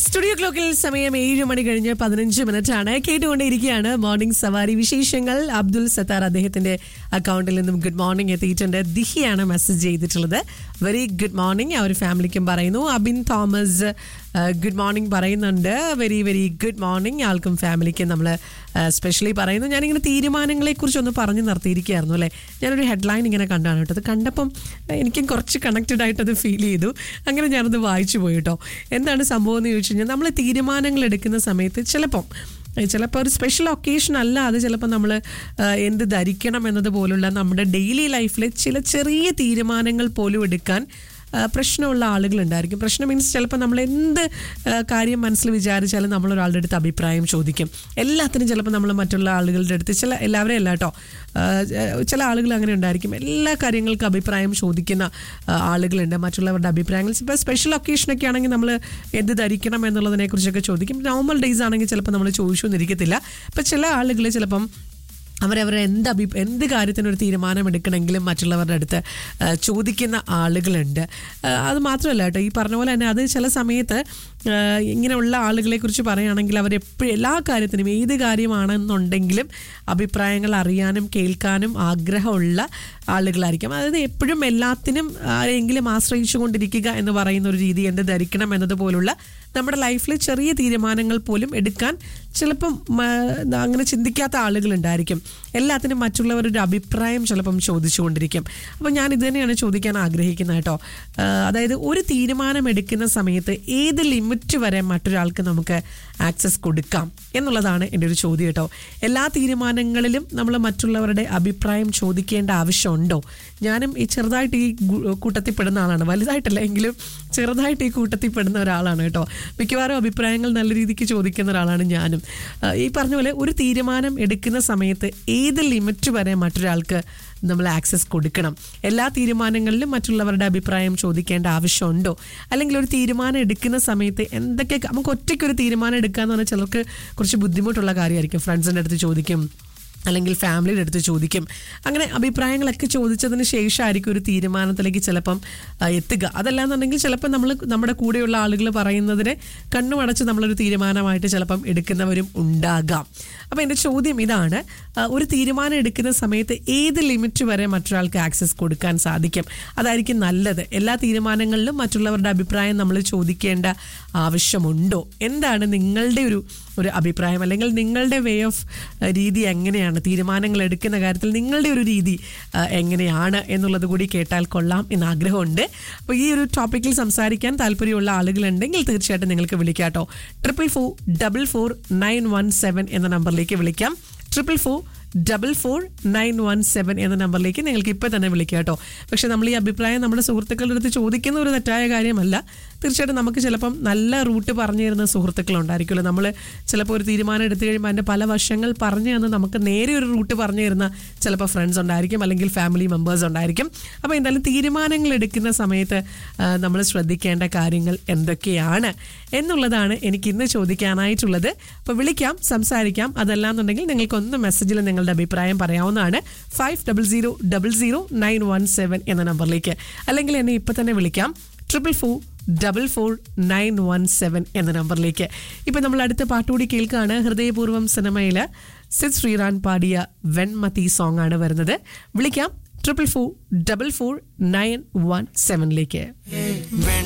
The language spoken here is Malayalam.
സ്റ്റുഡിയോ ക്ലോക്കിൽ സമയം ഏഴ് മണി കഴിഞ്ഞ് പതിനഞ്ച് മിനിറ്റ് ആണ് കേട്ടുകൊണ്ടേയിരിക്കുകയാണ് മോർണിംഗ് സവാരി വിശേഷങ്ങൾ അബ്ദുൽ സത്താർ അദ്ദേഹത്തിന്റെ അക്കൗണ്ടിൽ നിന്നും ഗുഡ് മോർണിംഗ് എത്തിയിട്ടുണ്ട് ദിഹിയാണ് മെസ്സേജ് ചെയ്തിട്ടുള്ളത് വെരി ഗുഡ് മോർണിംഗ് ആ ഒരു ഫാമിലിക്കും പറയുന്നു അബിൻ തോമസ് ഗുഡ് മോർണിംഗ് പറയുന്നുണ്ട് വെരി വെരി ഗുഡ് മോർണിംഗ് ആൾക്കും ഫാമിലിക്കും നമ്മൾ സ്പെഷ്യലി പറയുന്നു ഞാനിങ്ങനെ തീരുമാനങ്ങളെ കുറിച്ച് ഒന്ന് പറഞ്ഞു നിർത്തിയിരിക്കുകയായിരുന്നു അല്ലേ ഞാനൊരു ഹെഡ്ലൈൻ ഇങ്ങനെ കണ്ടാണ് കേട്ടോ അത് കണ്ടപ്പം എനിക്കും കുറച്ച് കണക്റ്റഡ് ആയിട്ട് അത് ഫീൽ ചെയ്തു അങ്ങനെ ഞാനത് വായിച്ചു പോയി കേട്ടോ എന്താണ് സംഭവം എന്ന് ചോദിച്ചു കഴിഞ്ഞാൽ നമ്മൾ തീരുമാനങ്ങൾ എടുക്കുന്ന സമയത്ത് ചിലപ്പം ചിലപ്പോൾ ഒരു സ്പെഷ്യൽ ഒക്കേഷൻ അല്ല അത് ചിലപ്പോൾ നമ്മൾ എന്ത് ധരിക്കണം എന്നതുപോലുള്ള നമ്മുടെ ഡെയിലി ലൈഫിലെ ചില ചെറിയ തീരുമാനങ്ങൾ പോലും എടുക്കാൻ ആ, പ്രശ്നമുള്ള ആളുകളുണ്ടായിരിക്കും പ്രശ്നം മീൻസ് ചിലപ്പോൾ നമ്മൾ എന്ത് ആ, കാര്യം മനസ്സിൽ വിചാരിച്ചാലും നമ്മൾ ഒരാളുടെ അടുത്ത് അഭിപ്രായം ചോദിക്കും എല്ലാത്തിനും ചിലപ്പോൾ നമ്മൾ മറ്റുള്ള ആളുകളുടെ അടുത്ത് ചില എല്ലാവരെയും അല്ല കേട്ടോ ആ, ചില ആളുകൾ അങ്ങനെ ഉണ്ടായിരിക്കും എല്ലാ കാര്യങ്ങൾക്കും അഭിപ്രായം ചോദിക്കുന്ന ആ, ആളുകളുണ്ട് മറ്റുള്ളവരുടെ അഭിപ്രായങ്ങൾ ഇപ്പോൾ സ്പെഷ്യൽ ഒക്കേഷനൊക്കെ ആണെങ്കിൽ നമ്മൾ എന്ത് ധരിക്കണം എന്നുള്ളതിനെ കുറിച്ചൊക്കെ ചോദിക്കും നോർമൽ ഡേയ്സ് ആണെങ്കിൽ ചിലപ്പോൾ നമ്മൾ ചോദിച്ചു എന്നിരിക്കത്തില്ല ഇപ്പം ചില ആളുകൾ ചിലപ്പം അവരവരുടെ എന്ത് അഭി എന്ത് കാര്യത്തിനൊരു തീരുമാനം എടുക്കണമെങ്കിലും മറ്റുള്ളവരുടെ അടുത്ത് ആ, ചോദിക്കുന്ന ആളുകളുണ്ട് ആ, അത് മാത്രമല്ല കേട്ടോ ഈ പറഞ്ഞ പോലെ തന്നെ അത് ചില സമയത്ത് ആ, ഇങ്ങനെയുള്ള ആളുകളെ കുറിച്ച് പറയുകയാണെങ്കിൽ അവരെപ്പോഴും എല്ലാ കാര്യത്തിനും ഏത് കാര്യമാണെന്നുണ്ടെങ്കിലും അഭിപ്രായങ്ങൾ അറിയാനും കേൾക്കാനും ആഗ്രഹമുള്ള ആളുകളായിരിക്കും അതായത് എപ്പോഴും എല്ലാത്തിനും ആരെങ്കിലും ആശ്രയിച്ചു കൊണ്ടിരിക്കുക എന്ന് പറയുന്ന ഒരു രീതി എന്ത് ധരിക്കണം എന്നതുപോലുള്ള നമ്മുടെ ലൈഫിൽ ചെറിയ തീരുമാനങ്ങൾ പോലും എടുക്കാൻ ചിലപ്പം മ, അങ്ങനെ ചിന്തിക്കാത്ത ആളുകളുണ്ടായിരിക്കും എല്ലാത്തിനും മറ്റുള്ളവരുടെ അഭിപ്രായം ചിലപ്പം ചോദിച്ചുകൊണ്ടിരിക്കും അപ്പം ഞാൻ ഇത് തന്നെയാണ് ചോദിക്കാൻ ആഗ്രഹിക്കുന്നത് കേട്ടോ ആ, അതായത് ഒരു തീരുമാനം എടുക്കുന്ന സമയത്ത് ഏത് ലിമിറ്റ് വരെ മറ്റൊരാൾക്ക് നമുക്ക് ആക്സസ് കൊടുക്കാം എന്നുള്ളതാണ് എൻ്റെ ഒരു ചോദ്യം കേട്ടോ എല്ലാ തീരുമാനങ്ങളിലും നമ്മൾ മറ്റുള്ളവരുടെ അഭിപ്രായം ചോദിക്കേണ്ട ആവശ്യമുണ്ടോ ഞാനും ഈ ചെറുതായിട്ട് ഈ ഗു- കൂട്ടത്തിൽ പെടുന്ന ആളാണ് വലുതായിട്ടല്ല എങ്കിലും ചെറുതായിട്ട് ഈ കൂട്ടത്തിൽ പെടുന്ന ഒരാളാണ് കേട്ടോ മിക്കവാറും അഭിപ്രായങ്ങൾ നല്ല രീതിക്ക് ചോദിക്കുന്ന ഒരാളാണ് ഞാനും ആ, ഈ പറഞ്ഞ പോലെ ഒരു തീരുമാനം എടുക്കുന്ന സമയത്ത് ഏത് ലിമിറ്റ് വരെ മറ്റൊരാൾക്ക് നമ്മൾ ആക്സസ് കൊടുക്കണം എല്ലാ തീരുമാനങ്ങളിലും മറ്റുള്ളവരുടെ അഭിപ്രായം ചോദിക്കേണ്ട ആവശ്യമുണ്ടോ അല്ലെങ്കിൽ ഒരു തീരുമാനം എടുക്കുന്ന സമയത്ത് എന്തൊക്കെ നമുക്ക് ഒറ്റയ്ക്ക് ഒരു തീരുമാനം എടുക്കുക എന്ന് പറഞ്ഞാൽ ചിലർക്ക് കുറച്ച് ബുദ്ധിമുട്ടുള്ള കാര്യമായിരിക്കും ഫ്രണ്ട്സിൻ്റെ അടുത്ത് ചോദിക്കും അല്ലെങ്കിൽ ഫാമിലിയുടെ അടുത്ത് ചോദിക്കും അങ്ങനെ അഭിപ്രായങ്ങളൊക്കെ ചോദിച്ചതിന് ശേഷമായിരിക്കും ഒരു തീരുമാനത്തിലേക്ക് ചിലപ്പം ആ, എത്തുക അതല്ലാന്നുണ്ടെങ്കിൽ ചിലപ്പം നമ്മൾ നമ്മുടെ കൂടെയുള്ള ആളുകൾ പറയുന്നതിനെ കണ്ണുമടച്ച് നമ്മളൊരു തീരുമാനമായിട്ട് ചിലപ്പം എടുക്കുന്നവരും ഉണ്ടാകാം അപ്പം എൻ്റെ ചോദ്യം ഇതാണ് ആ, ഒരു തീരുമാനം എടുക്കുന്ന സമയത്ത് ഏത് ലിമിറ്റ് വരെ മറ്റൊരാൾക്ക് ആക്സസ് കൊടുക്കാൻ സാധിക്കും അതായിരിക്കും നല്ലത് എല്ലാ തീരുമാനങ്ങളിലും മറ്റുള്ളവരുടെ അഭിപ്രായം നമ്മൾ ചോദിക്കേണ്ട ആവശ്യമുണ്ടോ എന്താണ് നിങ്ങളുടെ ഒരു ഒരു അഭിപ്രായം അല്ലെങ്കിൽ നിങ്ങളുടെ വേ ഓഫ് രീതി എങ്ങനെയാണ് തീരുമാനങ്ങൾ എടുക്കുന്ന കാര്യത്തിൽ നിങ്ങളുടെ ഒരു രീതി ആ, എങ്ങനെയാണ് എന്നുള്ളത് കൂടി കേട്ടാൽ കൊള്ളാം എന്ന് ആഗ്രഹമുണ്ട് അപ്പോൾ ഈ ഒരു ടോപ്പിക്കിൽ സംസാരിക്കാൻ താല്പര്യമുള്ള ആളുകളുണ്ടെങ്കിൽ തീർച്ചയായിട്ടും നിങ്ങൾക്ക് വിളിക്കാം കേട്ടോ triple four double four nine one seven എന്ന നമ്പറിലേക്ക് വിളിക്കാം triple four double four nine one seven എന്ന നമ്പറിലേക്ക് നിങ്ങൾക്ക് ഇപ്പോൾ തന്നെ വിളിക്കാം കേട്ടോ പക്ഷേ നമ്മൾ ഈ അഭിപ്രായം നമ്മുടെ സുഹൃത്തുക്കളുടെ അടുത്ത് ചോദിക്കുന്ന ഒരു തെറ്റായ കാര്യമല്ല തീർച്ചയായിട്ടും നമുക്ക് ചിലപ്പം നല്ല റൂട്ട് പറഞ്ഞു തരുന്ന സുഹൃത്തുക്കളുണ്ടായിരിക്കുമല്ലോ നമ്മൾ ചിലപ്പോൾ ഒരു തീരുമാനം എടുത്തു കഴിയുമ്പോൾ അതിൻ്റെ പല വശങ്ങൾ പറഞ്ഞു തന്ന് നമുക്ക് നേരെ ഒരു റൂട്ട് പറഞ്ഞു തരുന്ന ചിലപ്പോൾ ഫ്രണ്ട്സ് ഉണ്ടായിരിക്കും അല്ലെങ്കിൽ ഫാമിലി മെമ്പേഴ്സ് ഉണ്ടായിരിക്കും അപ്പോൾ എന്തായാലും തീരുമാനങ്ങൾ എടുക്കുന്ന സമയത്ത് നമ്മൾ ശ്രദ്ധിക്കേണ്ട കാര്യങ്ങൾ എന്തൊക്കെയാണ് എന്നുള്ളതാണ് എനിക്ക് ഇന്ന് ചോദിക്കാനായിട്ടുള്ളത് അപ്പോൾ വിളിക്കാം സംസാരിക്കാം അതല്ലാന്നുണ്ടെങ്കിൽ നിങ്ങൾക്കൊന്ന് മെസ്സേജിൽ നിങ്ങളുടെ അഭിപ്രായം പറയാവുന്നതാണ് five double zero double zero nine one seven എന്ന നമ്പറിലേക്ക് അല്ലെങ്കിൽ എന്നെ ഇപ്പം തന്നെ വിളിക്കാം triple four double four nine one seven എന്ന നമ്പറിലേക്ക് ഇപ്പം നമ്മൾ അടുത്ത പാട്ടുകൂടി കേൾക്കുകയാണ് ഹൃദയപൂർവ്വം സിനിമയിൽ സിദ് ശ്രീറാൻ പാടിയ വെൺമതി സോങ് ആണ് വരുന്നത് വിളിക്കാം triple four double four nine one സെവനിലേക്ക്